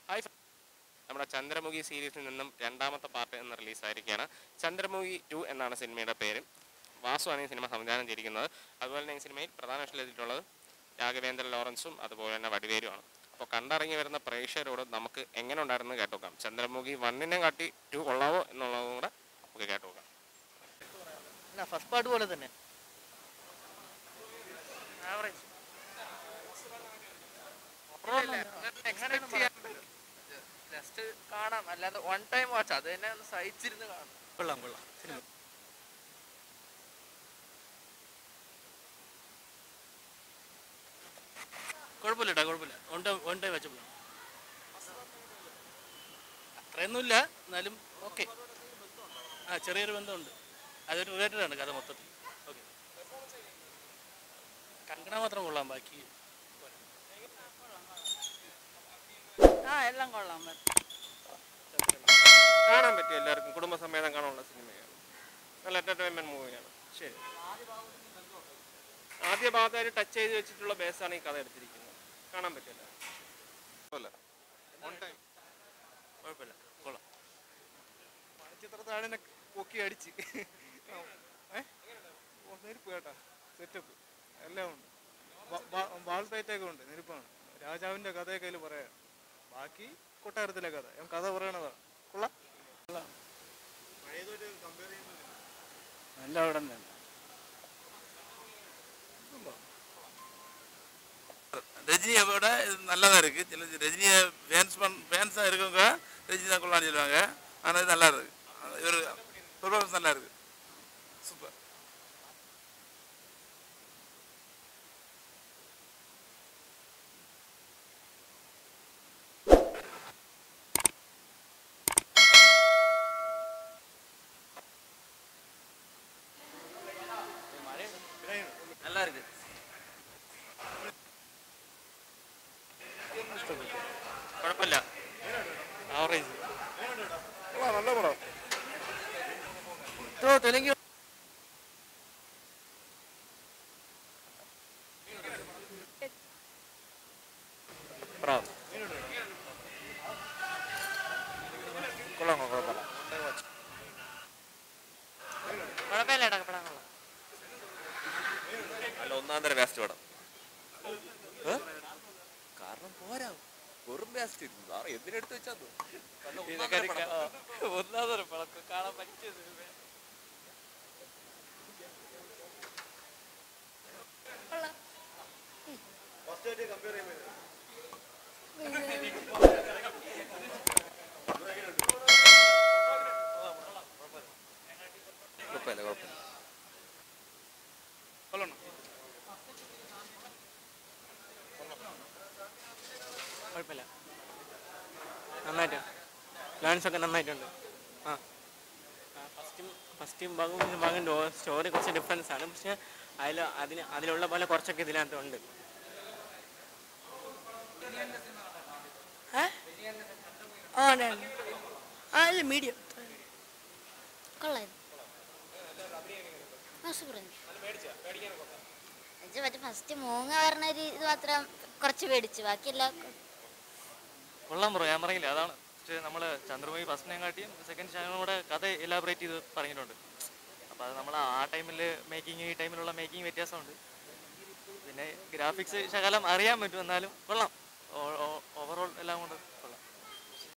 Hi നമ്മുടെ ചന്ദ്രമുഖി സീരീസിൽ നിന്നും രണ്ടാമത്തെ പാർട്ട് എന്ന് റിലീസായിരിക്കുകയാണ് ചന്ദ്രമുഖി ടു എന്നാണ് സിനിമയുടെ പേര് വാസുവാണ് ഈ സിനിമ സംവിധാനം ചെയ്തിരിക്കുന്നത് അതുപോലെ തന്നെ ഈ സിനിമയിൽ പ്രധാന വേഷത്തിലെത്തിയിട്ടുള്ളത് രാഘവേന്ദ്ര ലോറൻസും അതുപോലെ തന്നെ വടിവേരുമാണ് അപ്പോൾ കണ്ടിറങ്ങി വരുന്ന പ്രേക്ഷകരോട് നമുക്ക് എങ്ങനെ ഉണ്ടായിരുന്നു കേട്ടോക്കാം ചന്ദ്രമുഖി വണ്ണിനെ കാട്ടി ടു കൊള്ളാവോ എന്നുള്ളതും കൂടെ നമുക്ക് കേട്ടോക്കാം അല്ല ഫസ്റ്റ് പാർട്ട് പോലെ തന്നെ ആവറേജ് ജസ്റ്റ് കാണാം അല്ലാതെ വൺ ടൈം വാച്ച് അത് തന്നെ ഒന്ന് സഹിച്ചിരുന്ന് കാണാം കൊള്ളാം കൊള്ളാം സിനിമ കുഴപ്പമില്ല കേട്ടോ കുഴപ്പമില്ല വൺ ടൈം വൺ ടൈം വെച്ചപ്പോൾ അത്രയൊന്നുമില്ല എന്നാലും ഓക്കെ ആ ചെറിയൊരു ബന്ധമുണ്ട് അതൊരു റിലേറ്റഡ് ആണ് കഥ മൊത്തത്തിൽ ഓക്കെ കങ്കണ മാത്രം കൊള്ളാം ബാക്കി ആ എല്ലാം കൊള്ളാം കാണാൻ പറ്റും എല്ലാവർക്കും കുടുംബസമേതം കാണാനുള്ള സിനിമയാണ് നല്ല എൻ്റർടൈൻമെൻറ്റ് മൂവിയാണ് ശരി ആദ്യ ഭാഗത്തായിട്ട് ടച്ച് ചെയ്ത് വെച്ചിട്ടുള്ള ബേസാണ് ഈ കഥ എടുത്തിരിക്കുന്നത് കാണാൻ പറ്റില്ല കുഴപ്പമില്ല കൊള്ളാം ചിത്രത്താഴിനെ പൊക്കി അടിച്ച് നെരുപ്പ് കേട്ടാ സെറ്റപ്പ് എല്ലാം ഉണ്ട് ബാൾ ഫൈറ്റൊക്കെ ഉണ്ട് നെരുപ്പാണ് രാജാവിൻ്റെ കഥയൊക്കെ അതിൽ പറയാം ബാക്കി കൊട്ടാരത്തിലെ കഥ ഞാൻ കഥ പറയണതാ കൊള്ളാം നല്ല അവിടെ തന്നെ ரஜினியோட நல்லதா இருக்கு சில ரஜினியை ஃபேன்ஸ் பண் ஃபேன்ஸாக இருக்கவங்க ரஜினி தான் கொள்ளான்னு சொல்லுவாங்க ஆனால் இது நல்லா இருக்கு இவர் பெர்ஃபார்மன்ஸ் நல்லா இருக்கு சூப்பர் நல்லா இருக்கு കുഴപ്പമില്ല ആവറേജ് നല്ല പടം തെലുങ്ക് ബ്രാവ് കൊള്ളാം കുഴപ്പമില്ല കുഴപ്പമില്ല ഇടപെടാൻ കൊള്ളാം അല്ല ഒന്നാം തരം വേസ്റ്റ് പടം ഏ? കാരണം പോരാ വെറും വേസ്റ്റ് സാറ് എന്തിനെടുത്ത് വെച്ചാ ഒന്നാം തരം പടക്കം കാണാൻ പറ്റിയ സിനിമ കുഴപ്പമില്ല കുഴപ്പമില്ല കുഴപ്പമില്ല നന്നായിട്ട് ഡാൻസ് ഒക്കെ നന്നായിട്ടുണ്ട് ആ ഫസ്റ്റും ഫസ്റ്റും ഭാഗവും ഈ ഭാഗം സ്റ്റോറി കുറച്ച് ഡിഫറൻസ് ആണ് പക്ഷെ അതിൽ അതിന് അതിലുള്ള പോലെ കുറച്ചൊക്കെ ഇതിനകത്തുണ്ട് ആ ഉണ്ട്, ഉണ്ട്. ആ അല്ല മീഡിയം കൊള്ളാം ആ സൂപ്പർ മറ്റേ ഫസ്റ്റ് മൂങ്ങ പറഞ്ഞ ഒരു ഇത് മാത്രം കുറച്ച് പേടിച്ചു ബാക്കിയെല്ലാം കൊള്ളാൻ പറയും ഞാൻ പറയില്ല അതാണ് പക്ഷേ നമ്മൾ ചന്ദ്രമുഖി ഫസ്റ്റിനെ കാട്ടിയും സെക്കൻഡ് ചാനലും കൂടെ കഥ എലാബറേറ്റ് ചെയ്ത് പറഞ്ഞിട്ടുണ്ട് അപ്പോൾ അത് നമ്മൾ ആ ടൈമിൽ മേക്കിംഗ് ഈ ടൈമിലുള്ള മേക്കിംഗ് വ്യത്യാസമുണ്ട് പിന്നെ ഗ്രാഫിക്സ് ശകലം അറിയാൻ പറ്റും എന്നാലും കൊള്ളാം ഓവറോൾ